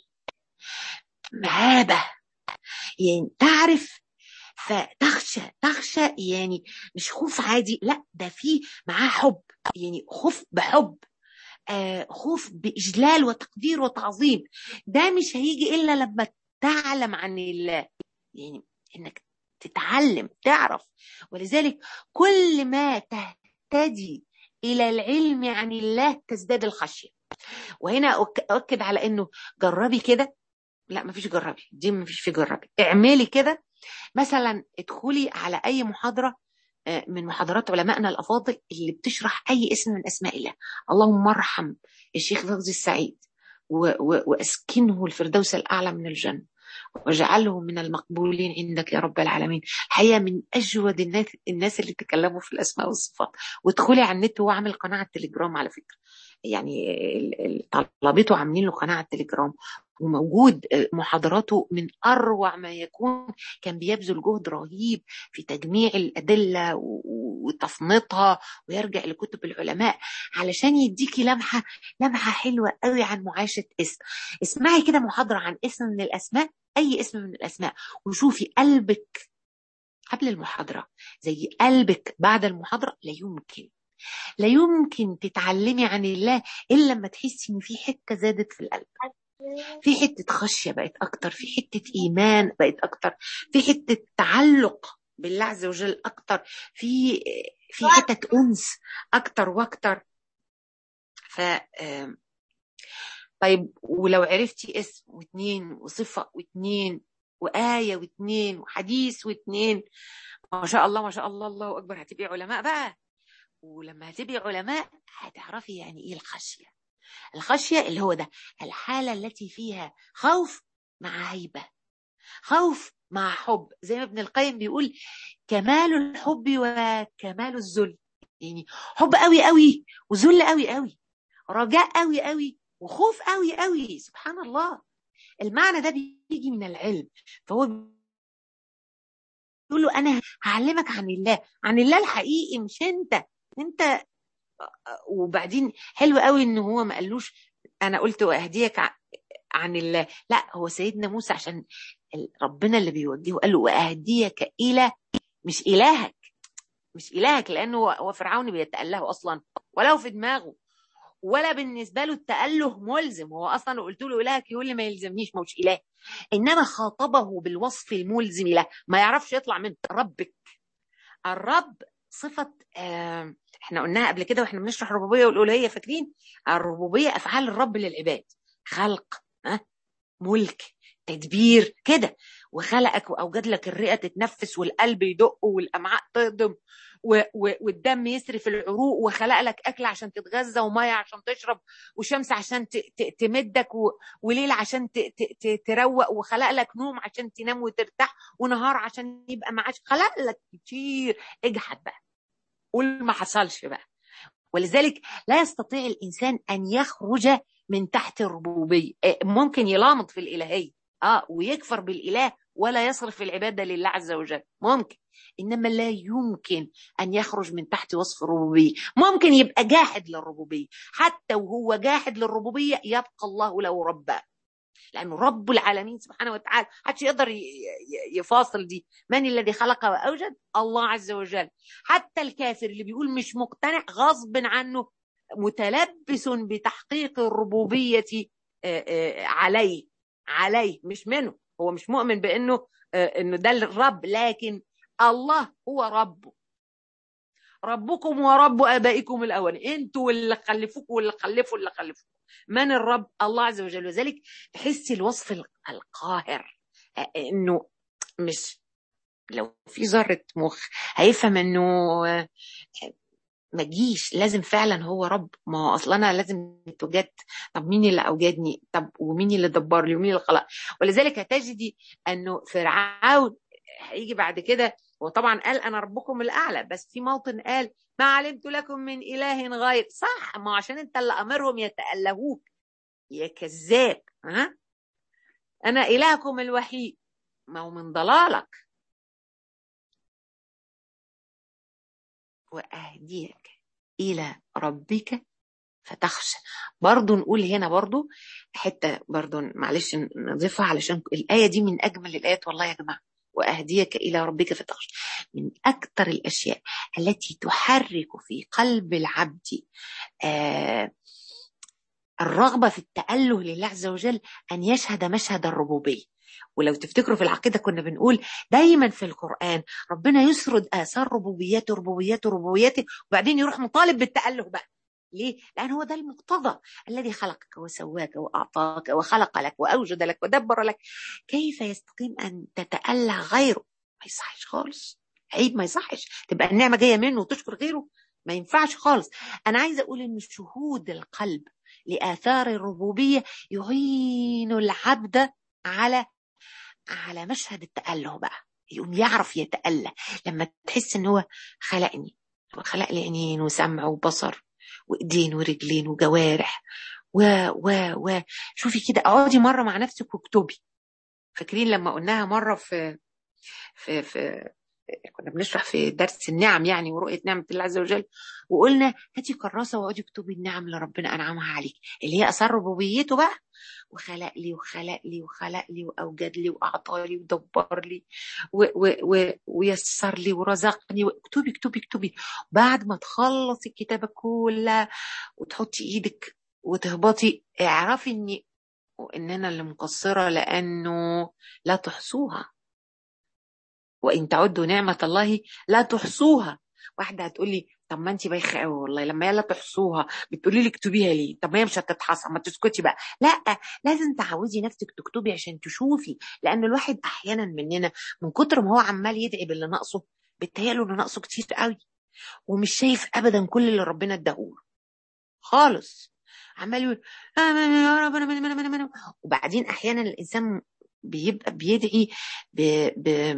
مهابه يعني تعرف فتخشى تخشى يعني مش خوف عادي لا ده فيه معاه حب يعني خوف بحب آه خوف بإجلال وتقدير وتعظيم ده مش هيجي إلا لما تعلم عن الله يعني إنك تتعلم تعرف ولذلك كل ما تهتدي إلى العلم عن الله تزداد الخشية وهنا أؤكد على إنه جربي كده لا مفيش جربي دي مفيش في جربي اعملي كده مثلا ادخلي على اي محاضره من محاضرات علمائنا الافاضل اللي بتشرح اي اسم من اسماء الله اللهم ارحم الشيخ فوزي السعيد واسكنه الفردوس الاعلى من الجنه واجعله من المقبولين عندك يا رب العالمين الحقيقه من اجود الناس الناس اللي تكلموا في الاسماء والصفات وادخلي على النت واعمل قناه على التليجرام على فكره يعني طلبته عاملين له قناه على التليجرام وموجود محاضراته من اروع ما يكون كان بيبذل جهد رهيب في تجميع الادله وتصنيطها ويرجع لكتب العلماء علشان يديكي لمحه لمحه حلوه قوي عن معاشه اسم اسمعي كده محاضره عن اسم من الاسماء اي اسم من الاسماء وشوفي قلبك قبل المحاضره زي قلبك بعد المحاضره لا يمكن لا يمكن تتعلمي عن الله الا لما تحسي ان في حته زادت في القلب في حته خشيه بقت اكتر في حته ايمان بقت اكتر في حته تعلق بالله عز وجل اكتر في في حته انس اكتر واكتر ف طيب ولو عرفتي اسم واثنين وصفه واثنين وآية واثنين وحديث واثنين ما شاء الله ما شاء الله الله أكبر هتبقي علماء بقى ولما هتبقي علماء هتعرفي يعني ايه الخشيه الخشيه اللي هو ده الحاله التي فيها خوف مع هيبه خوف مع حب زي ما ابن القيم بيقول كمال الحب وكمال الذل يعني حب قوي قوي وذل قوي قوي رجاء قوي قوي وخوف قوي قوي سبحان الله المعنى ده بيجي من العلم فهو يقول له انا هعلمك عن الله عن الله الحقيقي مش انت انت وبعدين حلو قوي ان هو ما قالوش انا قلت واهديك عن الله لا هو سيدنا موسى عشان ربنا اللي بيوجهه قال له واهديك الى مش الهك مش الهك لانه هو فرعون بيتاله اصلا ولا في دماغه ولا بالنسبه له التاله ملزم هو اصلا قلت له الهك يقول لي ما يلزمنيش ما هوش اله انما خاطبه بالوصف الملزم له ما يعرفش يطلع من ربك الرب صفه آه احنا قلناها قبل كده واحنا بنشرح الربوبيه والالوهيه فاكرين الربوبيه افعال الرب للعباد خلق ها ملك تدبير كده وخلقك واوجد لك الرئه تتنفس والقلب يدق والامعاء تهضم والدم يسري في العروق وخلق لك اكل عشان تتغذى وميه عشان تشرب وشمس عشان تمدك وليل عشان تروق وخلق لك نوم عشان تنام وترتاح ونهار عشان يبقى معاش خلق لك كتير اجحد بقى قول ما حصلش بقى ولذلك لا يستطيع الانسان ان يخرج من تحت الربوبيه ممكن يلامط في الالهيه اه ويكفر بالاله ولا يصرف العباده لله عز وجل ممكن انما لا يمكن ان يخرج من تحت وصف الربوبيه ممكن يبقى جاحد للربوبيه حتى وهو جاحد للربوبيه يبقى الله له ربا لانه رب العالمين سبحانه وتعالى محدش يقدر يفاصل دي من الذي خلق واوجد الله عز وجل حتى الكافر اللي بيقول مش مقتنع غصب عنه متلبس بتحقيق الربوبيه عليه عليه مش منه هو مش مؤمن بانه انه ده الرب لكن الله هو ربه ربكم ورب ابائكم الاولين انتوا واللي خلفوكم واللي خلفوا اللي خلفوكم من الرب الله عز وجل وذلك تحس الوصف القاهر انه مش لو في ذره مخ هيفهم انه ما تجيش لازم فعلا هو رب ما هو اصلا انا لازم توجد طب مين اللي اوجدني طب ومين اللي دبر لي ومين اللي خلق ولذلك هتجدي انه فرعون هيجي بعد كده وطبعا قال انا ربكم الاعلى بس في موطن قال ما علمت لكم من اله غير صح ما عشان انت اللي امرهم يتالهوك يا كذاب ها انا الهكم الوحيد ما هو من ضلالك واهديك الى ربك فتخشى برضو نقول هنا برضو حته برضو معلش نضيفها علشان الايه دي من اجمل الايات والله يا جماعه واهديك الى ربك فتخشى من اكثر الاشياء التي تحرك في قلب العبد آه الرغبه في التاله لله عز وجل ان يشهد مشهد الربوبيه ولو تفتكروا في العقيده كنا بنقول دايما في القران ربنا يسرد اثار ربوبيته ربوبيته ربوبيته وبعدين يروح مطالب بالتاله بقى ليه؟ لأن هو ده المقتضى الذي خلقك وسواك وأعطاك وخلق لك وأوجد لك ودبر لك كيف يستقيم أن تتأله غيره؟ ما يصحش خالص عيب ما يصحش تبقى النعمة جاية منه وتشكر غيره ما ينفعش خالص أنا عايزة أقول إن شهود القلب لآثار الربوبية يعين العبد على على مشهد التأله بقى يقوم يعرف يتأله لما تحس ان هو خلقني خلق لي عينين وسمع وبصر وايدين ورجلين وجوارح و و و شوفي كده اقعدي مره مع نفسك واكتبي فاكرين لما قلناها مره في في في كنا بنشرح في درس النعم يعني ورؤيه نعمه الله عز وجل وقلنا هاتي كراسه واقعدي اكتبي النعم اللي ربنا انعمها عليك اللي هي اثار ربوبيته بقى وخلق لي وخلق لي وخلق لي واوجد لي واعطى لي ودبر لي و و و ويسر لي ورزقني اكتبي اكتبي اكتبي بعد ما تخلصي الكتابه كلها وتحطي ايدك وتهبطي اعرفي اني وان انا اللي مقصره لانه لا تحصوها وان تعدوا نعمه الله لا تحصوها واحده هتقول لي طب ما انت بايخه قوي والله لما يلا تحصوها بتقولي لي اكتبيها ليه طب ما هي مش هتتحصى ما تسكتي بقى لا لازم تعودي نفسك تكتبي عشان تشوفي لان الواحد احيانا مننا من كتر ما هو عمال يدعي باللي ناقصه بيتهيأله انه ناقصه كتير قوي ومش شايف ابدا كل اللي ربنا اداهوله خالص عمال يقول يا رب انا وبعدين احيانا الانسان بيبقى بيدعي ب... ب...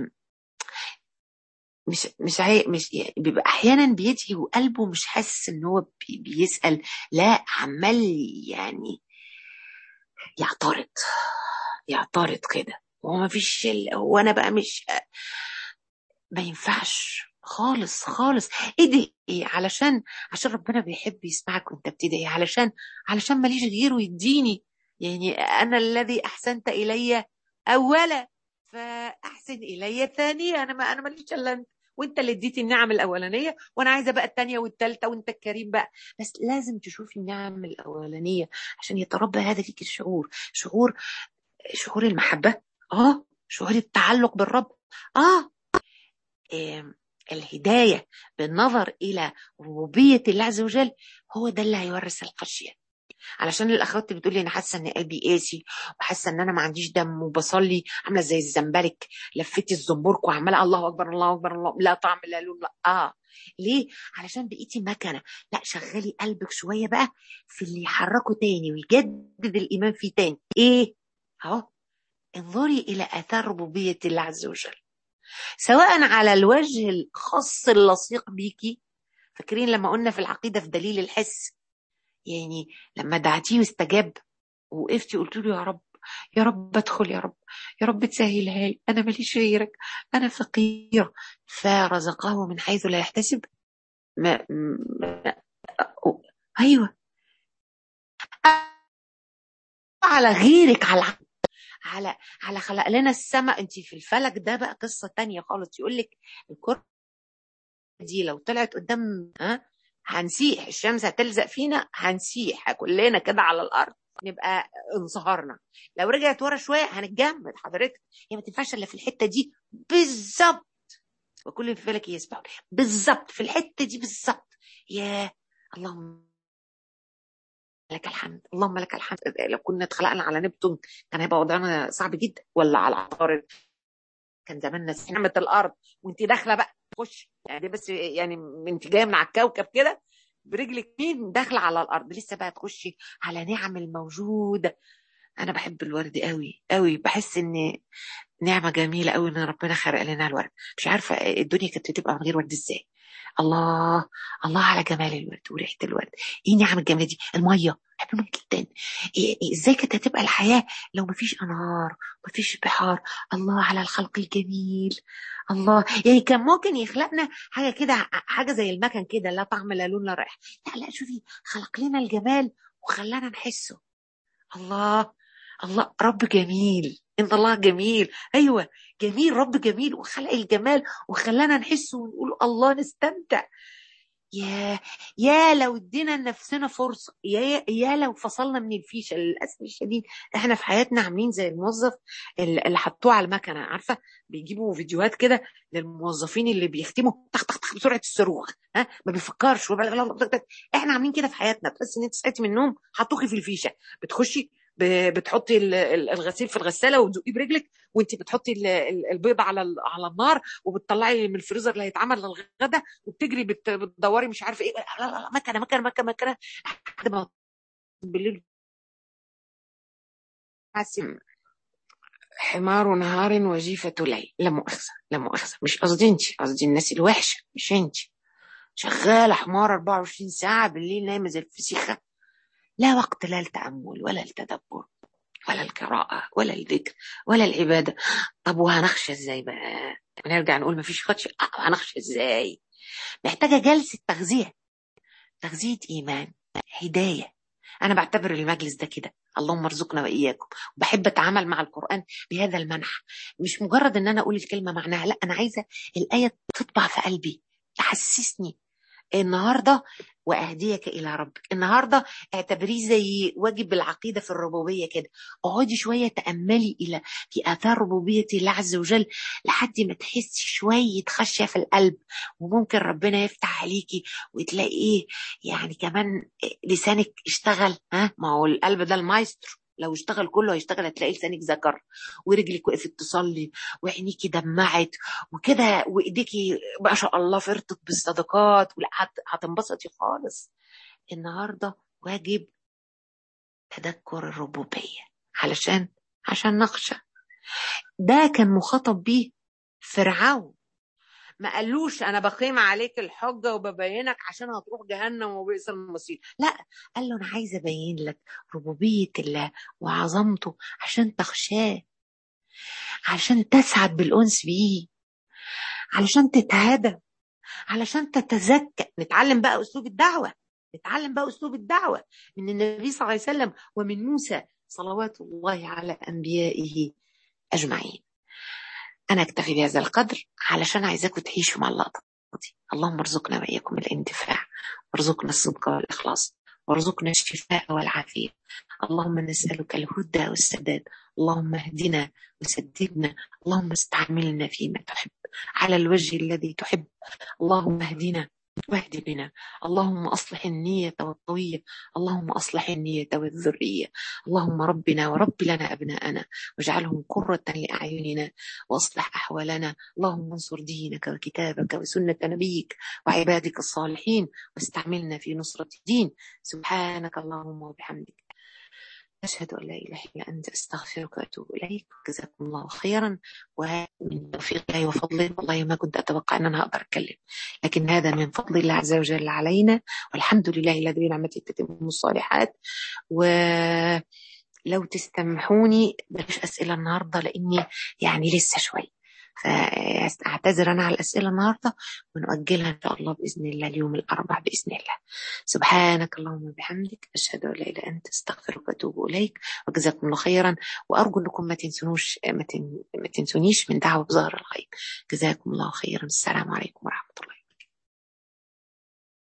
مش مش عاي... مش يعني بيبقى احيانا بيدعي وقلبه مش حاسس ان هو بي... بيسال لا عمال يعني يعترض يعترض كده هو ما فيش هو انا بقى مش ما ينفعش خالص خالص ادعي علشان عشان ربنا بيحب يسمعك وانت بتدعي علشان علشان ماليش غيره يديني يعني انا الذي احسنت الي اولا فاحسن الي ثانيا انا ما انا ماليش الا انت وانت اللي اديتي النعم الاولانيه وانا عايزه بقى الثانيه والثالثه وانت الكريم بقى بس لازم تشوفي النعم الاولانيه عشان يتربى هذا فيك الشعور شعور شعور المحبه اه شعور التعلق بالرب اه, آه. الهدايه بالنظر الى ربوبيه الله عز وجل هو ده اللي هيورث الخشيه علشان الاخوات بتقولي انا حاسه ان قلبي قاسي وحاسه ان انا ما عنديش دم وبصلي عامله زي الزنبلك لفتي الزنبرك وعماله الله اكبر الله اكبر الله لا طعم لا لون لا اه ليه علشان بقيتي مكنه لا شغلي قلبك شويه بقى في اللي يحركه تاني ويجدد الايمان فيه تاني ايه اهو انظري الى اثار ربوبيه الله عز وجل سواء على الوجه الخاص اللصيق بيكي فاكرين لما قلنا في العقيده في دليل الحس يعني لما دعتيه واستجاب وقفتي قلت له يا رب يا رب ادخل يا رب يا رب تسهلها لي انا ماليش غيرك انا فقير فرزقه من حيث لا يحتسب ما, ما ايوه على غيرك على على على خلق لنا السماء انت في الفلك ده بقى قصه تانية خالص يقول لك الكره دي لو طلعت قدام ها هنسيح الشمس هتلزق فينا هنسيح كلنا كده على الارض نبقى انصهرنا لو رجعت ورا شويه هنتجمد حضرتك هي ما تنفعش الا في الحته دي بالظبط وكل في فلك يسبح بالظبط في الحته دي بالظبط يا اللهم لك الحمد اللهم لك الحمد لو كنا اتخلقنا على نبتون كان هيبقى وضعنا صعب جدا ولا على عطارد كان زماننا نعمة الارض وانت داخله بقى خش يعني دي بس يعني انت جايه من على الكوكب كده برجلك مين داخله على الارض لسه بقى تخشي على نعم الموجوده انا بحب الورد قوي قوي بحس ان نعمه جميله قوي ان ربنا خلق لنا الورد مش عارفه الدنيا كانت بتبقى من غير ورد ازاي الله الله على جمال الورد وريحه الورد ايه نعم الجمال دي الميه بحب الميه جدا إيه ازاي كانت هتبقى الحياه لو مفيش انهار مفيش بحار الله على الخلق الجميل الله يعني كان ممكن يخلقنا حاجه كده حاجه زي المكن كده لا طعم لا لون لا ريحه لا لا شوفي خلق لنا الجمال وخلانا نحسه الله الله رب جميل ان الله جميل ايوه جميل رب جميل وخلق الجمال وخلانا نحسه ونقول الله نستمتع يا يا لو ادينا لنفسنا فرصه يا يا لو فصلنا من الفيشه للاسف الشديد احنا في حياتنا عاملين زي الموظف اللي حطوه على المكنه عارفه بيجيبوا فيديوهات كده للموظفين اللي بيختموا طخ طخ طخ بسرعه الصاروخ ها ما بيفكرش احنا عاملين كده في حياتنا تحس ان انت صحيتي من النوم حطوكي في الفيشه بتخشي بتحطي الغسيل في الغساله وتزقيه برجلك وانت بتحطي البيض على على النار وبتطلعي من الفريزر اللي هيتعمل للغدا وبتجري بتدوري مش عارفه ايه لا لا لا مكنه مكنه مكنه مكنه لحد ما بالليل حمار نهار وجيفة ليل لا مؤاخذة لا مؤاخذة مش قصدي انت قصدي الناس الوحشة مش انت شغالة حمار 24 ساعة بالليل نايمة زي الفسيخة لا وقت لا التأمل ولا التدبر ولا القراءة ولا الذكر ولا العبادة طب وهنخشى ازاي بقى نرجع نقول مفيش خدش هنخشى ازاي محتاجة جلسة تغذية تغذية إيمان هداية أنا بعتبر المجلس ده كده اللهم ارزقنا وإياكم وبحب أتعامل مع القرآن بهذا المنح مش مجرد إن أنا أقول الكلمة معناها لا أنا عايزة الآية تطبع في قلبي تحسسني النهارده واهديك الى ربك النهارده اعتبريه زي واجب العقيده في الربوبيه كده اقعدي شويه تاملي الى في اثار ربوبيه الله عز وجل لحد ما تحسي شويه خشيه في القلب وممكن ربنا يفتح عليكي وتلاقيه يعني كمان لسانك اشتغل ها ما هو القلب ده المايسترو لو اشتغل كله هيشتغل هتلاقي لسانك ذكر ورجلك وقفت تصلي وعينيكي دمعت وكده وايديكي ما شاء الله فرطت بالصدقات هتنبسطي خالص النهارده واجب تذكر الربوبيه علشان عشان نخشى ده كان مخاطب بيه فرعون ما قالوش انا بقيم عليك الحجه وببينك عشان هتروح جهنم وبئس المصير لا قال له انا عايز ابين لك ربوبيه الله وعظمته عشان تخشاه عشان تسعد بالانس بيه علشان تتهدى علشان تتزكى نتعلم بقى اسلوب الدعوه نتعلم بقى اسلوب الدعوه من النبي صلى الله عليه وسلم ومن موسى صلوات الله على انبيائه اجمعين أنا أكتفي بهذا القدر علشان عايزاكم تعيشوا مع اللقطة دي اللهم ارزقنا وإياكم الاندفاع وارزقنا الصدق والإخلاص وارزقنا الشفاء والعافية اللهم نسألك الهدى والسداد اللهم اهدنا وسددنا اللهم استعملنا فيما تحب على الوجه الذي تحب اللهم اهدنا واهد بنا اللهم أصلح النية والطوية اللهم أصلح النية والذرية اللهم ربنا ورب لنا أبناءنا واجعلهم قرة لأعيننا وأصلح أحوالنا اللهم انصر دينك وكتابك وسنة نبيك وعبادك الصالحين واستعملنا في نصرة الدين سبحانك اللهم وبحمدك أشهد أن لا إله إلا أنت أستغفرك وأتوب إليك جزاكم الله خيرا ومن توفيق الله وفضله والله ما كنت أتوقع أن أنا أقدر أتكلم لكن هذا من فضل الله عز وجل علينا والحمد لله الذي بنعمته تتم الصالحات ولو تستمحوني بلاش أسئلة النهاردة لأني يعني لسه شوي فاعتذر انا على الاسئله النهارده ونؤجلها ان شاء الله باذن الله اليوم الاربع باذن الله سبحانك اللهم وبحمدك اشهد ان لا اله الا انت استغفرك واتوب اليك وجزاكم الله خيرا وارجو انكم ما تنسونوش ما تنسونيش من دعوه بظهر الغيب جزاكم الله خيرا السلام عليكم